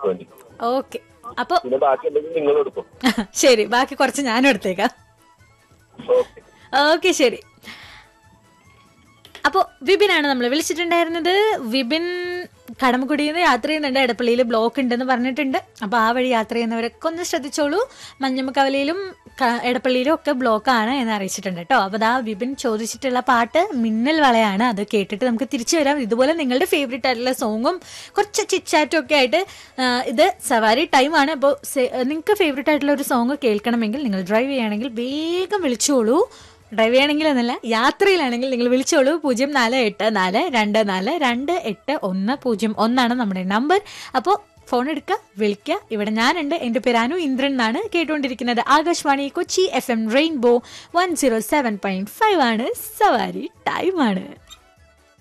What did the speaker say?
വേണ്ടി ഓക്കെ അപ്പൊ പിന്നെ ബാക്കി ഉണ്ടെങ്കിൽ നിങ്ങൾ എടുക്കും ശരി ബാക്കി കുറച്ച് ഞാനും എടുത്തേക്കാം ഓക്കെ ഓക്കെ ശരി അപ്പോൾ വിപിനാണ് നമ്മൾ വിളിച്ചിട്ടുണ്ടായിരുന്നത് വിപിൻ കടമക്കുടിയിൽ നിന്ന് യാത്ര ചെയ്യുന്നുണ്ട് എടപ്പള്ളിയിൽ ബ്ലോക്ക് ഉണ്ടെന്ന് പറഞ്ഞിട്ടുണ്ട് അപ്പോൾ ആ വഴി യാത്ര ചെയ്യുന്നവരൊക്കെ ഒന്ന് ശ്രദ്ധിച്ചോളൂ മഞ്ഞമ്മക്കവലയിലും ക- എടപ്പള്ളിയിലും ഒക്കെ ബ്ലോക്കാണ് എന്ന് അറിയിച്ചിട്ടുണ്ട് കേട്ടോ അപ്പോൾ ദാ വിപിൻ ചോദിച്ചിട്ടുള്ള പാട്ട് മിന്നൽ വളയാണ് അത് കേട്ടിട്ട് നമുക്ക് തിരിച്ചു വരാം ഇതുപോലെ നിങ്ങളുടെ ഫേവറേറ്റ് ആയിട്ടുള്ള സോങ്ങും കുറച്ച് ചിച്ചാറ്റും ഒക്കെ ആയിട്ട് ആ, ഇത് സവാരി ടൈമാണ് അപ്പോൾ നിങ്ങൾക്ക് ഫേവറേറ്റ് ആയിട്ടുള്ള ഒരു സോങ് കേൾക്കണമെങ്കിൽ നിങ്ങൾ ഡ്രൈവ് ചെയ്യുകയാണെങ്കിൽ വേഗം വിളിച്ചോളൂ ഡ്രൈവ് ചെയ്യണമെങ്കിൽ എന്നല്ല യാത്രയിലാണെങ്കിൽ നിങ്ങൾ വിളിച്ചോളൂ പൂജ്യം നാല് എട്ട് നാല് രണ്ട് നാല് രണ്ട് എട്ട് ഒന്ന് പൂജ്യം ഒന്നാണ് നമ്മുടെ നമ്പർ അപ്പോൾ ഫോൺ എടുക്കുക വിളിക്കുക ഇവിടെ ഞാനുണ്ട് എൻ്റെ പേര് അനു ഇന്ദ്രൻ എന്നാണ് കേട്ടുകൊണ്ടിരിക്കുന്നത് Akashvani Kochi F M rainbow one zero seven point five ആണ് സവാരി ടൈമാണ്